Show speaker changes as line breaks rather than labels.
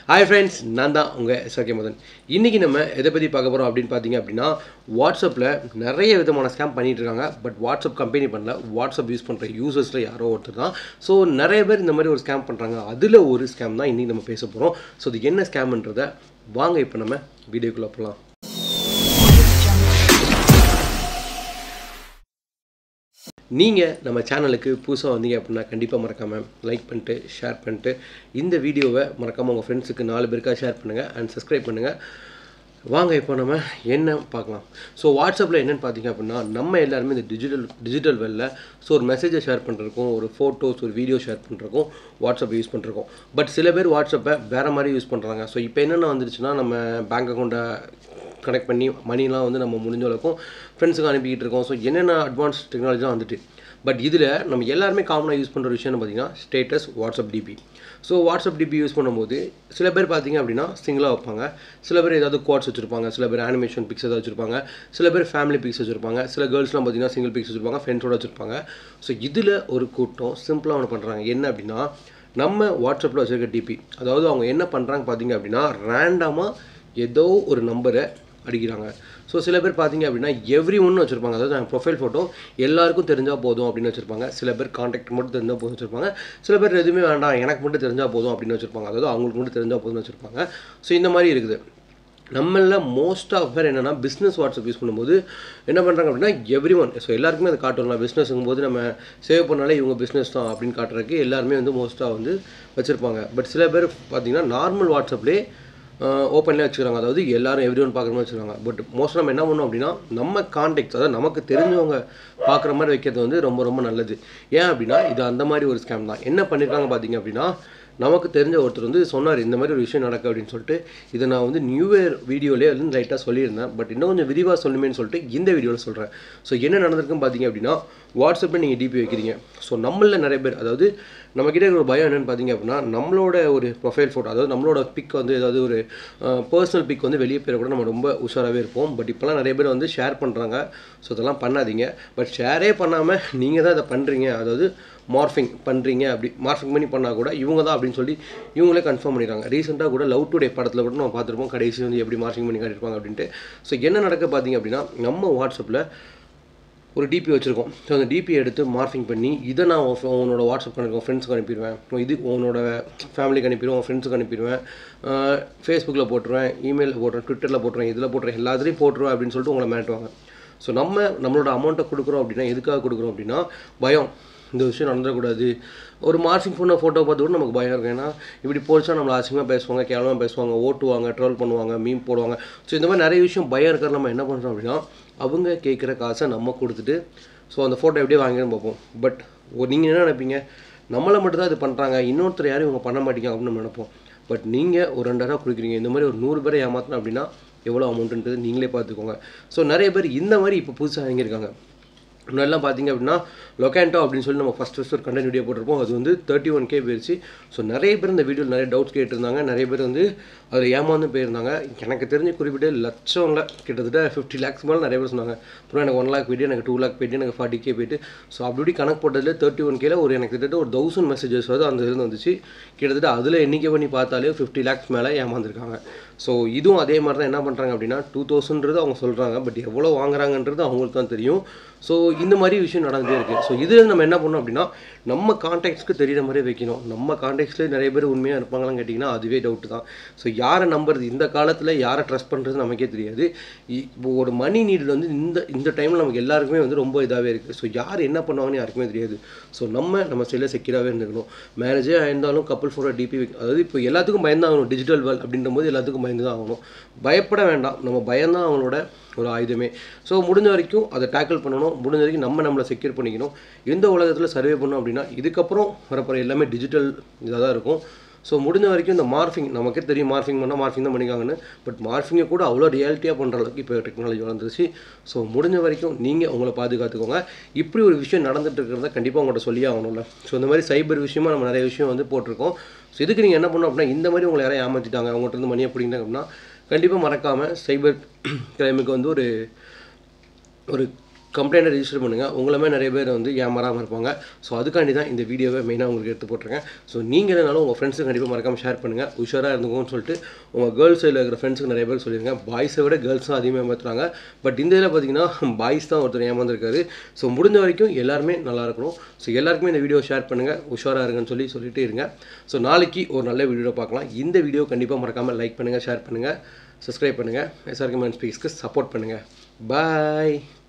hi friends நான் தான் உங்கள் சக்கிய மதன் இன்றைக்கி நம்ம எதை பற்றி பார்க்க போகிறோம் அப்படின்னு பார்த்தீங்க அப்படின்னா வாட்ஸ்அப்பில் நிறைய விதமான ஸ்கேம் பண்ணிட்டு இருக்காங்க பட் வாட்ஸ்அப் கம்பெனி பண்ணல வாட்ஸ்அப் யூஸ் பண்ணுற யூசர்ஸில் யாரோ ஒருத்தர் தான் ஸோ நிறைய பேர் இந்த மாதிரி ஒரு ஸ்கேம் பண்ணுறாங்க அதில் ஒரு ஸ்கேம் தான் இன்றைக்கி நம்ம பேச போகிறோம் ஸோ அது என்ன ஸ்கேம்ன்றதை வாங்க இப்போ நம்ம வீடியோக்குள்ளே போகலாம் நீங்கள் நம்ம சேனலுக்கு புதுசாக வந்தீங்க அப்படின்னா கண்டிப்பாக மறக்காமல் லைக் பண்ணிட்டு ஷேர் பண்ணிட்டு இந்த வீடியோவை மறக்காமல் உங்கள் ஃப்ரெண்ட்ஸுக்கு நாலு பேருக்காக ஷேர் பண்ணுங்கள் அண்ட் சப்ஸ்கிரைப் பண்ணுங்கள் வாங்க இப்போ நம்ம என்ன பார்க்கலாம் ஸோ வாட்ஸ்அப்பில் என்னென்னு பார்த்தீங்க அப்படின்னா நம்ம எல்லாருமே இந்த டிஜிட்டல் டிஜிட்டல் வெளில ஸோ ஒரு மெசேஜை ஷேர் பண்ணுறதுக்கும் ஒரு ஃபோட்டோஸ் ஒரு வீடியோ ஷேர் பண்ணுறதுக்கும் வாட்ஸ்அப் யூஸ் பண்ணுறோம் பட் சில பேர் வாட்ஸ்அப்பை வேறு மாதிரி யூஸ் பண்ணுறாங்க ஸோ இப்போ என்னென்ன வந்துருச்சுன்னா நம்ம பேங்க் அக்கௌண்ட்டை கனெக்ட் பண்ணி மணிலாம் வந்து நம்ம முடிஞ்ச அளவுக்கும் ஃப்ரெண்ட்ஸுக்கு அனுப்பிக்கிட்டு இருக்கோம் ஸோ என்னென்ன அட்வான்ஸ் டெக்னாலஜிலாம் வந்துட்டு பட் இதில் நம்ம எல்லாருமே காமனாக யூஸ் பண்ணுற விஷயம் பார்த்தீங்கன்னா status WhatsApp DP so WhatsApp DP use பண்ணும்போது சில பேர் பார்த்தீங்க அப்படின்னா சிங்கிளாக வைப்பாங்க சில பேர் ஏதாவது கோட்ஸ் வச்சுருப்பாங்க சில பேர் அனிமேஷன் பிக்ஸ் ஏதாவது வச்சுருப்பாங்க சில பேர் ஃபேமிலி பிக்ஸ் வச்சுருப்பாங்க சில கேர்ள்ஸ்லாம் பார்த்தீங்கன்னா சிங்கிள் பிக்ஸ் வச்சுருப்பாங்க ஃப்ரெண்ட்ஸோட வச்சுருப்பாங்க ஸோ இதில் ஒரு கூட்டம் சிம்பிளாக ஒன்று பண்ணுறாங்க என்ன அப்படின்னா நம்ம வாட்ஸ்அப்பில் வச்சுருக்க டிபி அதாவது அவங்க என்ன பண்ணுறாங்க பார்த்தீங்க அப்படின்னா ரேண்டமாக ஏதோ ஒரு நம்பரை அடிக்கிறாங்க ஸோ சில பேர் பார்த்தீங்க அப்படின்னா எவ்ரி ஒன்று வச்சுருப்பாங்க அதாவது ப்ரொஃபைல் ஃபோட்டோ எல்லாருக்கும் தெரிஞ்சால் போதும் அப்படின்னு வச்சுருப்பாங்க சில பேர் காண்டாக்ட் மட்டும் தெரிஞ்சால் போதும் வச்சுருப்பாங்க சில பேர் எதுவுமே வேண்டாம் எனக்கு மட்டும் தெரிஞ்சால் போதும் அப்படின்னு வச்சுருப்பாங்க அதாவது அவங்களுக்கு மட்டும் தெரிஞ்சால் போதும்னு வச்சுருப்பாங்க ஸோ இந்த மாதிரி இருக்குது நம்மள மோஸ்ட் ஆஃப் பேர் என்னென்னா பிஸ்னஸ் வாட்ஸ்அப் யூஸ் பண்ணும்போது என்ன பண்ணுறாங்க அப்படின்னா எவ்ரி ஒன் ஸோ எல்லாருக்குமே அதை காட்டணும் பிஸ்னஸ்ங்கும் போது நம்ம சேவ் பண்ணாலே இவங்க பிஸ்னஸ் தான் அப்படின்னு காட்டுறதுக்கு எல்லாருமே வந்து மோஸ்ட்டாக வந்து வச்சுருப்பாங்க பட் சில பேர் பார்த்தீங்கன்னா நார்மல் வாட்ஸ்அப்லேயே ஓப்பன்லேயே வச்சுக்கிறாங்க அதாவது எல்லாரும் எவ்ரி ஒன் பார்க்குற மாதிரி வச்சுருக்காங்க பட் மோஸ்ட் நம்ம என்ன பண்ணோம் அப்படின்னா நம்ம கான்டெக்ட் அதாவது நமக்கு தெரிஞ்சவங்க பார்க்குற மாதிரி வைக்கிறது வந்து ரொம்ப ரொம்ப நல்லது ஏன் அப்படின்னா இது அந்த மாதிரி ஒரு ஸ்கேம் தான் என்ன பண்ணியிருக்காங்க பார்த்தீங்க அப்படின்னா நமக்கு தெரிஞ்ச ஒருத்தர் வந்து சொன்னார் இந்த மாதிரி ஒரு விஷயம் நடக்கு அப்படின்னு சொல்லிட்டு இதை நான் வந்து நியூ இயர் வீடியோலேயே வந்து லைட்டாக சொல்லியிருந்தேன் பட் இன்னும் கொஞ்சம் விரிவாக சொல்லுமேன்னு சொல்லிட்டு இந்த வீடியோவில் சொல்கிறேன் ஸோ என்ன நடந்திருக்குன்னு பார்த்தீங்க அப்படின்னா வாட்ஸ்அப்பில் நீங்கள் டிபி வைக்கிறீங்க ஸோ நம்மளில் நிறைய பேர் அதாவது நம்மக்கிட்ட இருக்கிற ஒரு பயம் என்னென்னு பார்த்தீங்க அப்படின்னா நம்மளோட ஒரு ப்ரொஃபைல் ஃபோட்டோ அதாவது நம்மளோட பிக் வந்து ஏதாவது ஒரு பர்சனல் பிக் வந்து வெளியே போயிட கூட நம்ம ரொம்ப உஷாராகவே இருப்போம் பட் இப்போலாம் நிறைய பேர் வந்து ஷேர் பண்ணுறாங்க ஸோ இதெல்லாம் பண்ணாதீங்க பட் ஷேரே பண்ணாமல் நீங்கள் தான் இதை பண்ணுறீங்க அதாவது மார்ஃபிங் பண்ணுறீங்க அப்படி மார்ஃபிங் பண்ணி பண்ணால் கூட இவங்க தான் அப்படின்னு சொல்லி இவங்களே கன்ஃபார்ம் பண்ணிடுறாங்க ரீசெண்டாக கூட லவ் டுடே படத்தில் கூட நம்ம பார்த்துருப்போம் கடைசி வந்து எப்படி மார்ஃபிங் பண்ணி காட்டியிருப்பாங்க அப்படின்ட்டு ஸோ என்ன நடக்க பார்த்தீங்க அப்படின்னா நம்ம வாட்ஸ்அப்பில் ஒரு டிபி வச்சுருக்கோம் ஸோ அந்த டிபி எடுத்து மார்ஃபிங் பண்ணி இதை நான் உன்னோட வாட்ஸ்அப் கணக்கு ஃப்ரெண்ட்ஸுக்கு அனுப்பிடுவேன் இது உன்னோட ஃபேமிலிக்கு அனுப்பிடுவேன் உன் ஃப்ரெண்ட்ஸுக்கு அனுப்பிடுவேன் ஃபேஸ்புக்கில் போட்டுருவேன் இமெயிலில் போட்டுருவேன் ட்விட்டரில் போட்டுருவேன் இதில் போட்டுருவேன் எல்லாத்துலேயும் போட்டுருவேன் அப்படின்னு சொல்லிட்டு உங்களை மிரட்டுவாங்க ஸோ நம்ம நம்மளோட அமௌண்ட்டை கொடுக்குறோம் அப்படின்னா எதுக்காக கொடுக்குறோம் அப்படின்னா பயம் இந்த விஷயம் நடந்துடக்கூடாது ஒரு மார்சிங் ஃபோனை ஃபோட்டோ பார்த்து கூட நமக்கு பயம் இருக்கும் ஏன்னா இப்படி போச்சா நம்மளை அசிங்கமாக பேசுவாங்க கேவலமாக பேசுவாங்க ஓட்டுவாங்க ட்ரோல் பண்ணுவாங்க மீன் போடுவாங்க ஸோ இந்த மாதிரி நிறைய விஷயம் பயம் இருக்கிற நம்ம என்ன பண்ணுறோம் அப்படின்னா அவங்க கேட்குற காசை நம்ம கொடுத்துட்டு ஸோ அந்த ஃபோட்டோ எப்படியே வாங்கின்னு பார்ப்போம் பட் ஒரு நீங்கள் என்ன நினைப்பீங்க நம்மளை மட்டும் தான் இது பண்ணுறாங்க இன்னொருத்தர் யாரும் இவங்க பண்ண மாட்டீங்க அப்படின்னு நம்ம நினைப்போம் பட் நீங்கள் ஒரு ரெண்டாயிரம் கொடுக்குறீங்க இந்த மாதிரி ஒரு நூறு பேரை ஏமாத்தணும் அப்படின்னா எவ்வளோ அமௌண்ட்டுன்றது நீங்களே பார்த்துக்கோங்க ஸோ நிறைய பேர் இந்த மாதிரி இப்போ புதுசாக வாங்கியிருக்காங்க முன்னாடிலாம் பார்த்தீங்க அப்படின்னா லொக்கேண்டோ அப்படின்னு சொல்லி நம்ம ஃபஸ்ட் ஃபஸ்ட் ஒரு கண்டென்ட் வீடியோ போட்டிருப்போம் அது வந்து தேர்ட்டி ஒன் கே போயிடுச்சு ஸோ நிறைய பேர் இந்த வீடியோவில் நிறைய டவுட்ஸ் கேட்டிருந்தாங்க நிறைய பேர் வந்து அதில் ஏமாந்து போயிருந்தாங்க எனக்கு தெரிஞ்ச குறிப்பிட்ட லட்சம்ல கிட்டத்தட்ட ஃபிஃப்டி லேக்ஸ் மேலே நிறைய பேர் சொன்னாங்க அப்புறம் எனக்கு ஒன் லேக் போயிட்டு எனக்கு டூ லேக் போயிட்டு எனக்கு ஃபார்ட்டி கே போயிட்டு ஸோ அப்படி இப்படி கணக்கு போட்டதில் தேர்ட்டி ஒன் கேல ஒரு எனக்கு கிட்டத்தட்ட ஒரு தௌசண்ட் மெசேஜஸ் வந்து அந்த இருந்து வந்துச்சு கிட்டத்தட்ட அதில் எண்ணிக்கை பண்ணி பார்த்தாலே ஃபிஃப்டி லேக்ஸ் மேலே ஏமாந்துருக்காங்க ஸோ இதுவும் அதே மாதிரி தான் என்ன பண்ணுறாங்க அப்படின்னா டூ தௌசண்ட்றது அவங்க சொல்கிறாங்க பட் எவ்வளோ வாங்குறாங்கன்றது அவங்களுக்கு தான் தெரியும் ஸோ இந்த மாதிரி விஷயம் நடந்துகிட்டே இருக்குது ஸோ இதில் நம்ம என்ன பண்ணோம் அப்படின்னா நம்ம கான்டாக்ட்ஸ்க்கு தெரியிற மாதிரி வைக்கணும் நம்ம கான்டாக்ட்ஸ்லேயே நிறைய பேர் உண்மையாக இருப்பாங்களான்னு கேட்டிங்கன்னா அதுவே டவுட்டு தான் ஸோ யாரை நம்புறது இந்த காலத்தில் யாரை ட்ரஸ்ட் பண்ணுறது நமக்கே தெரியாது இப்போ ஒரு மணி நீடு வந்து இந்த இந்த டைமில் நமக்கு எல்லாருக்குமே வந்து ரொம்ப இதாகவே இருக்குது ஸோ யார் என்ன பண்ணுவாங்கன்னு யாருக்குமே தெரியாது ஸோ நம்ம நம்ம சைடில் செக்யூராகவே இருந்துக்கணும் மேரேஜே ஆயிருந்தாலும் கப்பல் ஃபோட்டோ டிபி அதாவது இப்போ எல்லாத்துக்கும் பயந்தாகணும் டிஜிட்டல் வேல் அப்படின்ற போது எல்லாத்துக்கும் பயந்து தான் ஆகணும் பயப்பட வேண்டாம் நம்ம பயம்தான் அவங்களோட ஒரு ஆயுதமே ஸோ முடிஞ்ச வரைக்கும் அதை டேக்கிள் பண்ணணும் முடிஞ்ச வரைக்கும் நம்ம நம்மளை செக்யூர் பண்ணிக்கணும் எந்த உலகத்தில் சர்வே பண்ணோம் அப்படின்னா இதுக்கப்புறம் வரப்போகிற எல்லாமே டிஜிட்டல் இதாக தான் இருக்கும் ஸோ முடிஞ்ச வரைக்கும் இந்த மார்ஃபிங் நமக்கே தெரியும் மார்ஃபிங் பண்ணால் மார்ஃபிங் தான் பண்ணிக்காங்கன்னு பட் மார்ஃபிங்கை கூட அவ்வளோ ரியாலிட்டியாக பண்ணுற அளவுக்கு இப்போ டெக்னாலஜி வளர்ந்துருச்சு ஸோ முடிஞ்ச வரைக்கும் நீங்கள் உங்களை பாதுகாத்துக்கோங்க இப்படி ஒரு விஷயம் நடந்துட்டு இருக்கிறத கண்டிப்பாக உங்கள்கிட்ட சொல்லியே ஆகணும்ல ஸோ இந்த மாதிரி சைபர் விஷயமா நம்ம நிறைய விஷயம் வந்து போட்டிருக்கோம் ஸோ இதுக்கு நீங்கள் என்ன பண்ணணும் அப்படின்னா இந்த மாதிரி உங்களை யாரையும் ஏமாற்றிட்டாங்க அவங்கள்ட்ட இருந்து மணியை பிடிங்கிட்டாங்க அப்படின்னா கண்டிப்பாக மறக்காமல் சைபர் கிரைமுக்கு வந்து ஒரு ஒரு கம்ப்ளைண்ட்டை ரிஜிஸ்டர் பண்ணுங்கள் உங்களுமே நிறைய பேர் வந்து ஏமாறாமல் இருப்பாங்க ஸோ அதுக்காண்டி தான் இந்த வீடியோவை மெயினாக உங்களுக்கு எடுத்து போட்டிருக்கேன் ஸோ நீங்கள் எதுனாலும் உங்கள் ஃப்ரெண்ட்ஸுக்கு கண்டிப்பாக மறக்காமல் ஷேர் பண்ணுங்கள் உஷாராக இருந்துக்கோன்னு சொல்லிட்டு உங்கள் கேர்ள்ஸ் சைடில் இருக்கிற ஃப்ரெண்ட்ஸுக்கு நிறைய பேர் சொல்லியிருங்க பாய்ஸை விட கேர்ள்ஸ் தான் அதிகமாக ஏமாத்துறாங்க பட் இந்த இதில் பார்த்தீங்கன்னா பாய்ஸ் தான் ஒருத்தர் ஏமாந்துருக்காரு ஸோ முடிஞ்ச வரைக்கும் எல்லாருமே நல்லா இருக்கணும் ஸோ எல்லாருக்குமே இந்த வீடியோ ஷேர் பண்ணுங்கள் உஷாராக இருங்கன்னு சொல்லி சொல்லிட்டு இருங்க ஸோ நாளைக்கு ஒரு நல்ல வீடியோ பார்க்கலாம் இந்த வீடியோ கண்டிப்பாக மறக்காமல் லைக் பண்ணுங்கள் ஷேர் பண்ணுங்கள் சப்ஸ்கிரைப் பண்ணுங்கள் எஸ்ஆர்கே மேன் ஸ்பீக்ஸ்க்கு சப்போர்ட் பண்ணுங்கள் பாய்